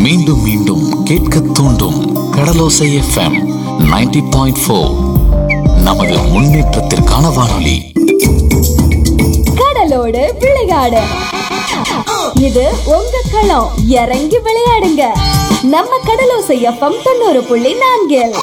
மீண்டும் மீண்டும் கேட்க தூண்டும் கடலோசை எஃப்எம் 90.4 பாயிண்ட் ஃபோர் நமது முன்னேற்றத்திற்கான வானொலி கடலோடு விளையாடு இது உங்க களம் இறங்கி விளையாடுங்க நம்ம கடலோசை எஃப்எம் தொண்ணூறு புள்ளி நான்கில்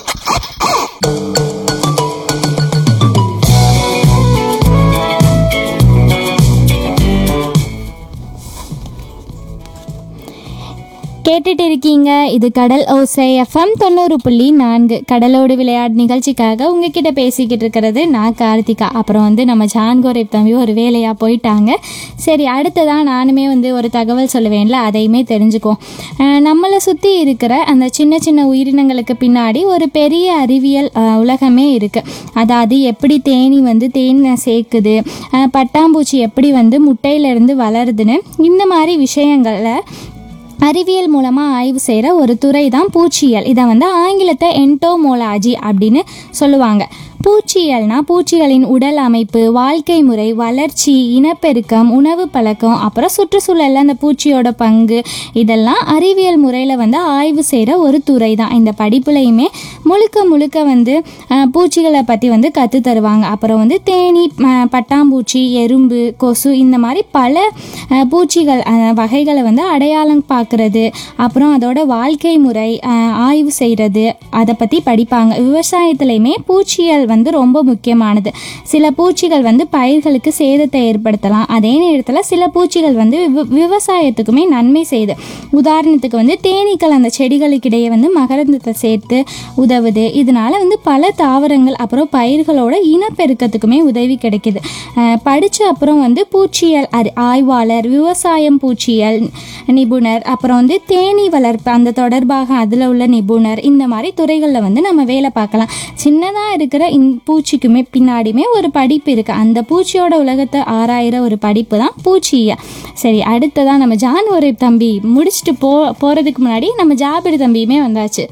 கேட்டுட்டு இருக்கீங்க இது கடல் ஓசை எஃப்எம் தொண்ணூறு புள்ளி நான்கு கடலோடு விளையாட்டு நிகழ்ச்சிக்காக உங்ககிட்ட பேசிக்கிட்டு இருக்கிறது நான் கார்த்திகா அப்புறம் வந்து நம்ம ஜான்கோரை தம்பி ஒரு வேலையாக போயிட்டாங்க சரி அடுத்ததான் நானுமே வந்து ஒரு தகவல் சொல்லுவேன்ல அதையுமே தெரிஞ்சுக்குவோம் அஹ் நம்மளை சுற்றி இருக்கிற அந்த சின்ன சின்ன உயிரினங்களுக்கு பின்னாடி ஒரு பெரிய அறிவியல் அஹ், உலகமே இருக்குது அதாவது எப்படி தேனி வந்து தேனை சேர்க்குது அஹ், பட்டாம்பூச்சி எப்படி வந்து முட்டையிலேருந்து வளருதுன்னு இந்த மாதிரி விஷயங்களை அறிவியல் மூலமாக ஆய்வு செய்கிற ஒரு துறை தான் பூச்சியியல் இதை வந்து ஆங்கிலத்தை என்டோமோலாஜி அப்படின்னு சொல்லுவாங்க பூச்சியல்னா பூச்சிகளின் உடல் அமைப்பு வாழ்க்கை முறை வளர்ச்சி இனப்பெருக்கம் உணவு பழக்கம் அப்புறம் சுற்றுச்சூழலில் அந்த பூச்சியோட பங்கு இதெல்லாம் அறிவியல் முறையில் வந்து ஆய்வு செய்கிற ஒரு துறை தான் இந்த படிப்புலையுமே முழுக்க முழுக்க வந்து அஹ், பூச்சிகளை பற்றி வந்து கற்று தருவாங்க அப்புறம் வந்து தேனி அஹ், பட்டாம்பூச்சி எறும்பு கொசு இந்த மாதிரி பல அஹ், பூச்சிகள் அஹ், வகைகளை வந்து அடையாளம் பார்க்குறது அப்புறம் அதோட வாழ்க்கை முறை அஹ், ஆய்வு செய்கிறது அதை பற்றி படிப்பாங்க விவசாயத்துலையுமே பூச்சியல் வந்து ரொம்ப முக்கியமானது சில பூச்சிகள் வந்து பயிர்களுக்கு சேதத்தை ஏற்படுத்தலாம் அதே நேரத்தில் சில பூச்சிகள் வந்து விவ- விவசாயத்துக்குமே நன்மை செய்யுது உதாரணத்துக்கு வந்து தேனீக்கள் அந்த செடிகளுக்கிடையே வந்து மகரந்தத்தை சேர்த்து உதவுது இதனால வந்து பல தாவரங்கள் அப்புறம் பயிர்களோட இனப்பெருக்கத்துக்குமே உதவி கிடைக்குது அஹ் படிச்ச அப்புறம் வந்து பூச்சியல் அறி ஆய்வாளர் விவசாயம் பூச்சியல் நிபுணர் அப்புறம் வந்து தேனீ வளர்ப்பு அந்த தொடர்பாக அதில் உள்ள நிபுணர் இந்த மாதிரி துறைகளில் வந்து நம்ம வேலை பார்க்கலாம் சின்னதாக இருக்கிற இந்த பூச்சிக்குமே பின்னாடியுமே ஒரு படிப்பு இருக்குது அந்த பூச்சியோட உலகத்தை ஆராயிற ஒரு படிப்பு தான் பூச்சியா சரி அடுத்ததான் நம்ம ஜான் ஒரு தம்பி முடிச்சுட்டு போ போகிறதுக்கு முன்னாடி நம்ம ஜாபிர் தம்பியுமே வந்தாச்சு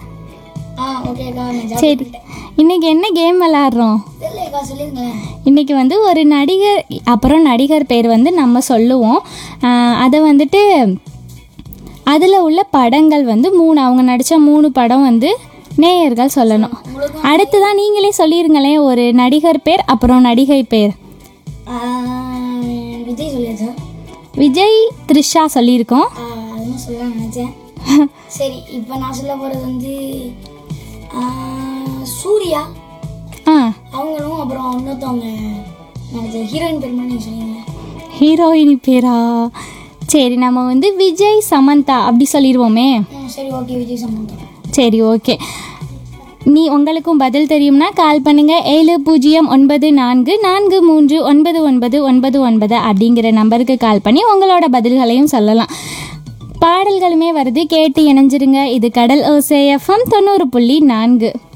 ஆ ஓகேக்கா நான் சரி இன்னைக்கு என்ன கேம் விளாட்றோம் தெரியலக்கா சொல்லிருங்களேன் இன்னைக்கு வந்து ஒரு நடிகர் அப்புறம் நடிகர் பேர் வந்து நம்ம சொல்லுவோம் ஆஹ் அதை வந்துட்டு அதில் உள்ள படங்கள் வந்து மூணு அவங்க நடித்த மூணு படம் வந்து நேயர்கள் சொல்லணும் அடுத்ததான் நீங்களே சொல்லிருங்களேன் ஒரு நடிகர் பேர் அப்புறம் நடிகை பேர் ஆ, விஜய் சொல்லியாச்சா விஜய் த்ரிஷா சொல்லியிருக்கோம் ஆ, அதுவும் சொல்லலாம் நினச்சேன் சரி இப்போ நான் சொல்ல போகிறது வந்து ஆ, சூர்யா ஆ அவங்களும் அப்புறம் இன்னொருத்தவங்க நடிச்ச ஹீரோயின் பேர் மட்டும் நீங்கள் சொன்னீங்க ஹீரோயின் பேரா சரி நம்ம வந்து விஜய் சமந்தா அப்படி சொல்லிடுவோமே ம் சரி ஓகே விஜய் சம்பந்தம் சரி ஓகே நீ உங்களுக்கும் பதில் தெரியும்னா கால் பண்ணுங்க ஏழு பூஜ்ஜியம் ஒன்பது நான்கு நான்கு மூன்று ஒன்பது ஒன்பது ஒன்பது ஒன்பது அப்படிங்கிற நம்பருக்கு கால் பண்ணி உங்களோட பதில்களையும் சொல்லலாம் பாடல்களுமே வருது கேட்டு இணைஞ்சிருங்க இது கடல் ஓசே எஃப்எம் தொண்ணூறு புள்ளி நான்கு